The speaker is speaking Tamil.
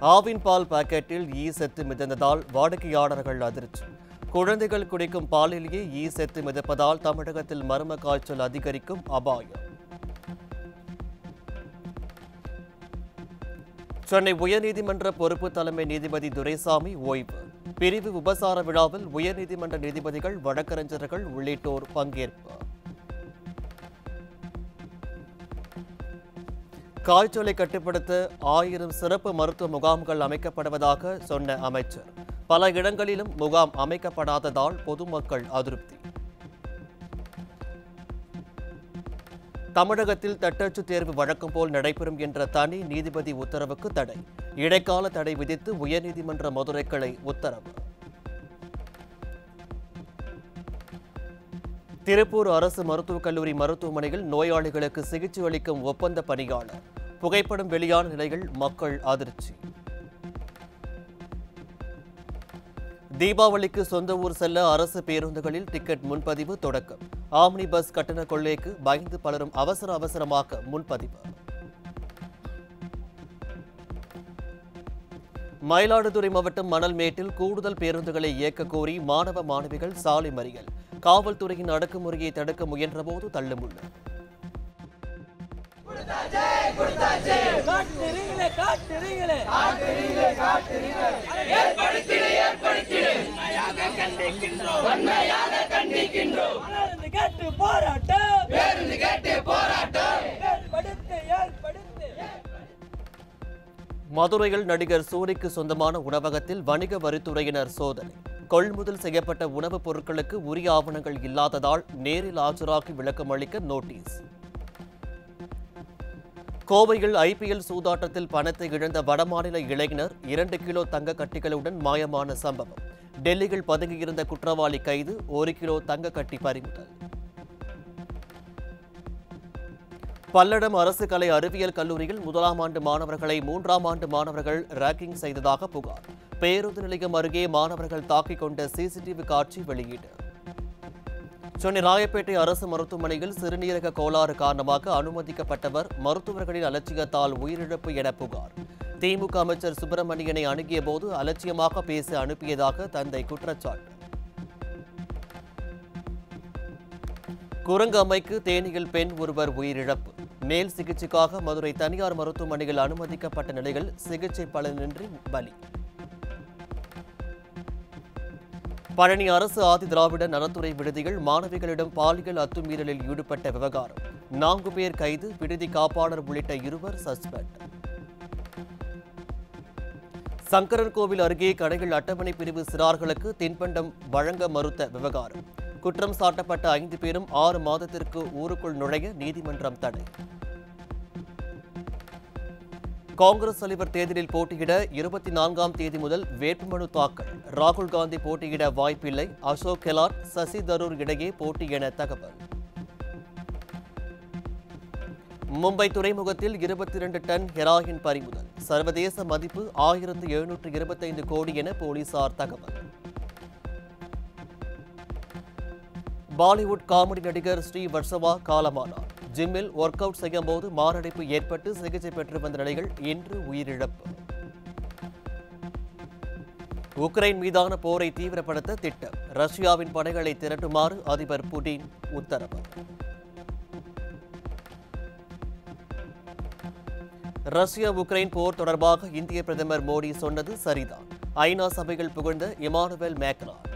ஆவின் பால் பாக்கெட்டில் ஈ செத்து மிதந்ததால் வாடிக்கையாளர்கள் அதிர்ச்சி குழந்தைகள் குடிக்கும் பாலிலேயே ஈ செத்து மிதப்பதால் தமிழகத்தில் மர்ம காய்ச்சல் அதிகரிக்கும் அபாயம் சென்னை உயர்நீதிமன்ற பொறுப்பு தலைமை நீதிபதி துரைசாமி ஓய்வு பிரிவு உபசார விழாவில் உயர்நீதிமன்ற நீதிபதிகள் வழக்கறிஞர்கள் உள்ளிட்டோர் பங்கேற்பு காய்ச்சலை கட்டுப்படுத்த ஆயிரம் சிறப்பு மருத்துவ முகாம்கள் அமைக்கப்படுவதாக சொன்ன அமைச்சர் பல இடங்களிலும் முகாம் அமைக்கப்படாததால் பொதுமக்கள் அதிருப்தி தமிழகத்தில் தட்டச்சு தேர்வு வழக்கம் போல் நடைபெறும் என்ற தனி நீதிபதி உத்தரவுக்கு தடை இடைக்கால தடை விதித்து உயர்நீதிமன்ற மதுரை கிளை உத்தரவு திருப்பூர் அரசு மருத்துவக் கல்லூரி மருத்துவமனையில் நோயாளிகளுக்கு சிகிச்சை அளிக்கும் ஒப்பந்த பணியாளர் புகைப்படம் வெளியான நிலையில் மக்கள் அதிர்ச்சி தீபாவளிக்கு சொந்த ஊர் செல்ல அரசு பேருந்துகளில் டிக்கெட் முன்பதிவு தொடக்கம் ஆம்னி பஸ் கட்டண கொள்ளைக்கு பயந்து பலரும் அவசர அவசரமாக முன்பதிவு மயிலாடுதுறை மாவட்டம் மணல்மேட்டில் கூடுதல் பேருந்துகளை இயக்க கோரி மாணவ மாணவிகள் சாலை மறியல் காவல்துறையின் அடக்குமுறையை தடுக்க முயன்றபோது தள்ளுமுள்ளு காட்டுறீங்களே காட்டுறீங்களே பேருந்து கேட்டு போராட்டம் பேருந்து கேட்டு போராட்டம் ஏற்படுத்து ஏற்படுத்து மதுரையில் நடிகர் சூரிக்கு சொந்தமான உணவகத்தில் வணிக வரித்துறையினர் சோதனை கொள்முதல் செய்யப்பட்ட உணவுப் பொருட்களுக்கு உரிய ஆவணங்கள் இல்லாததால் நேரில் ஆஜராகி விளக்கம் அளிக்க நோட்டீஸ் கோவையில் ஐபிஎல் சூதாட்டத்தில் பணத்தை இழந்த வடமாநில இளைஞர் இரண்டு கிலோ தங்க கட்டிகளுடன் மாயமான சம்பவம் டெல்லியில் பதுங்கியிருந்த குற்றவாளி கைது ஒரு கிலோ தங்க கட்டி பறிமுதல் பல்லடம் அரசு கலை அறிவியல் கல்லூரியில் முதலாம் ஆண்டு மாணவர்களை மூன்றாம் ஆண்டு மாணவர்கள் ரேக்கிங் செய்ததாக புகார் பேருந்து நிலையம் அருகே மாணவர்கள் தாக்கிக் கொண்ட சிசிடிவி காட்சி வெளியீடு சென்னை ராயப்பேட்டை அரசு மருத்துவமனையில் சிறுநீரக கோளாறு காரணமாக அனுமதிக்கப்பட்டவர் மருத்துவர்களின் அலட்சியத்தால் உயிரிழப்பு என புகார் திமுக அமைச்சர் சுப்பிரமணியனை அணுகிய போது அலட்சியமாக பேசி அனுப்பியதாக தந்தை குற்றச்சாட்டு குரங்கு அம்மைக்கு தேனியில் பெண் ஒருவர் உயிரிழப்பு மேல் சிகிச்சைக்காக மதுரை தனியார் மருத்துவமனையில் அனுமதிக்கப்பட்ட நிலையில் சிகிச்சை பலனின்றி பலி பழனி அரசு ஆதி திராவிட நலத்துறை விடுதிகள் மாணவிகளிடம் பாலியல் அத்துமீறலில் ஈடுபட்ட விவகாரம் நான்கு பேர் கைது விடுதி காப்பாளர் உள்ளிட்ட இருவர் சஸ்பெண்ட் சங்கரன் கோவில் அருகே கடைகள் அட்டவணை பிரிவு சிறார்களுக்கு தின்பண்டம் வழங்க மறுத்த விவகாரம் குற்றம் சாட்டப்பட்ட ஐந்து பேரும் ஆறு மாதத்திற்கு ஊருக்குள் நுழைய நீதிமன்றம் தடை காங்கிரஸ் தலைவர் தேர்தலில் போட்டியிட இருபத்தி நான்காம் தேதி முதல் வேட்புமனு தாக்கல் ராகுல் காந்தி போட்டியிட வாய்ப்பில்லை அசோக் கெலாட் சசி தரூர் இடையே போட்டி என தகவல் மும்பை துறைமுகத்தில் இருபத்தி இரண்டு டன் ஹெராயின் பறிமுதல் சர்வதேச மதிப்பு ஆயிரத்து எழுநூற்று இருபத்தைந்து கோடி என போலீசார் தகவல் பாலிவுட் காமெடி நடிகர் ஸ்ரீ வர்ஷவா காலமானார் ஜிம்மில் ஒர்க் அவுட் செய்யும் போது மாரடைப்பு ஏற்பட்டு சிகிச்சை பெற்று வந்த நிலையில் இன்று உயிரிழப்பு உக்ரைன் மீதான போரை தீவிரப்படுத்த திட்டம் ரஷ்யாவின் படைகளை திரட்டுமாறு அதிபர் புடின் உத்தரவு ரஷ்யா உக்ரைன் போர் தொடர்பாக இந்திய பிரதமர் மோடி சொன்னது சரிதான் ஐநா சபையில் புகழ்ந்த இமானுவேல் மேக்ரான்